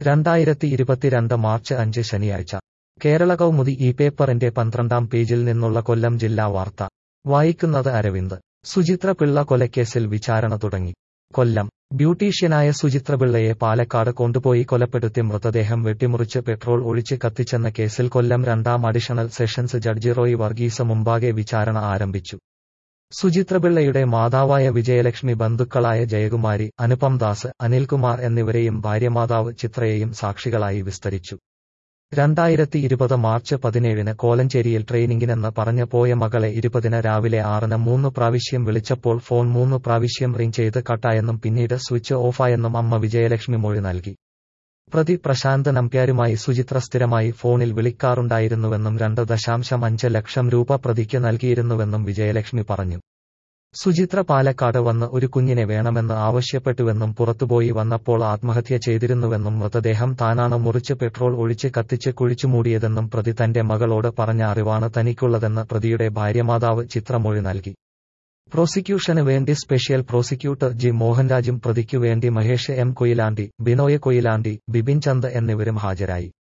രണ്ടായിരത്തി ഇരുപത്തിരണ്ട് മാർച്ച് അഞ്ച് ശനിയാഴ്ച കേരള കൗമുദി ഈ പേപ്പറിന്റെ പന്ത്രണ്ടാം പേജിൽ നിന്നുള്ള കൊല്ലം ജില്ലാ വാർത്ത വായിക്കുന്നത് അരവിന്ദ് സുചിത്ര പിള്ള കൊലക്കേസിൽ വിചാരണ തുടങ്ങി കൊല്ലം ബ്യൂട്ടീഷ്യനായ സുചിത്രപിള്ളയെ പാലക്കാട് കൊണ്ടുപോയി കൊലപ്പെടുത്തി മൃതദേഹം വെട്ടിമുറിച്ച് പെട്രോൾ ഒഴിച്ച് കത്തിച്ചെന്ന കേസിൽ കൊല്ലം രണ്ടാം additional sessions judge Roy Varghese മുമ്പാകെ വിചാരണ ആരംഭിച്ചു സുചിത്രപിള്ളയുടെ മാതാവായ വിജയലക്ഷ്മി ബന്ധുക്കളായ ജയകുമാരി അനുപം ദാസ് അനിൽകുമാർ എന്നിവരെയും ഭാര്യമാതാവ് ചിത്രയെയും സാക്ഷികളായി വിസ്തരിച്ചു രണ്ടായിരത്തി ഇരുപത് മാർച്ച് പതിനേഴിന് കോലഞ്ചേരിയിൽ ട്രെയിനിങ്ങിനെന്ന് പറഞ്ഞു പോയ മകളെ ഇരുപതിന് രാവിലെ ആറിന് മൂന്ന് പ്രാവശ്യം വിളിച്ചപ്പോൾ ഫോൺ മൂന്ന് പ്രാവശ്യം റിംഗ് ചെയ്ത് കട്ടായെന്നും പിന്നീട് സ്വിച്ച് ഓഫായെന്നും അമ്മ വിജയലക്ഷ്മി മൊഴി നൽകി പ്രതി പ്രശാന്ത് നമ്പ്യാരുമായി സുചിത്ര സ്ഥിരമായി ഫോണിൽ വിളിക്കാറുണ്ടായിരുന്നുവെന്നും രണ്ട് ദശാംശം അഞ്ച് ലക്ഷം രൂപ പ്രതിക്ക് നൽകിയിരുന്നുവെന്നും വിജയലക്ഷ്മി പറഞ്ഞു സുചിത്ര പാലക്കാട് വന്ന് ഒരു കുഞ്ഞിനെ വേണമെന്ന് ആവശ്യപ്പെട്ടുവെന്നും പുറത്തുപോയി വന്നപ്പോൾ ആത്മഹത്യ ചെയ്തിരുന്നുവെന്നും മൃതദേഹം താനാണ് മുറിച്ച് പെട്രോൾ ഒഴിച്ച് കത്തിച്ച് കുഴിച്ചുമൂടിയതെന്നും പ്രതി തന്റെ മകളോട് പറഞ്ഞ അറിവാണ് തനിക്കുള്ളതെന്ന് പ്രതിയുടെ ഭാര്യമാതാവ് ചിത്രമൊഴി നൽകി പ്രോസിക്യൂഷന് വേണ്ടി സ്പെഷ്യൽ പ്രോസിക്യൂട്ടർ ജി മോഹൻരാജും പ്രതിക്കു വേണ്ടി മഹേഷ് എം കൊയിലാണ്ടി ബിനോയ് കൊയിലാണ്ടി ബിപിൻ ചന്ദ് എന്നിവരും ഹാജരായി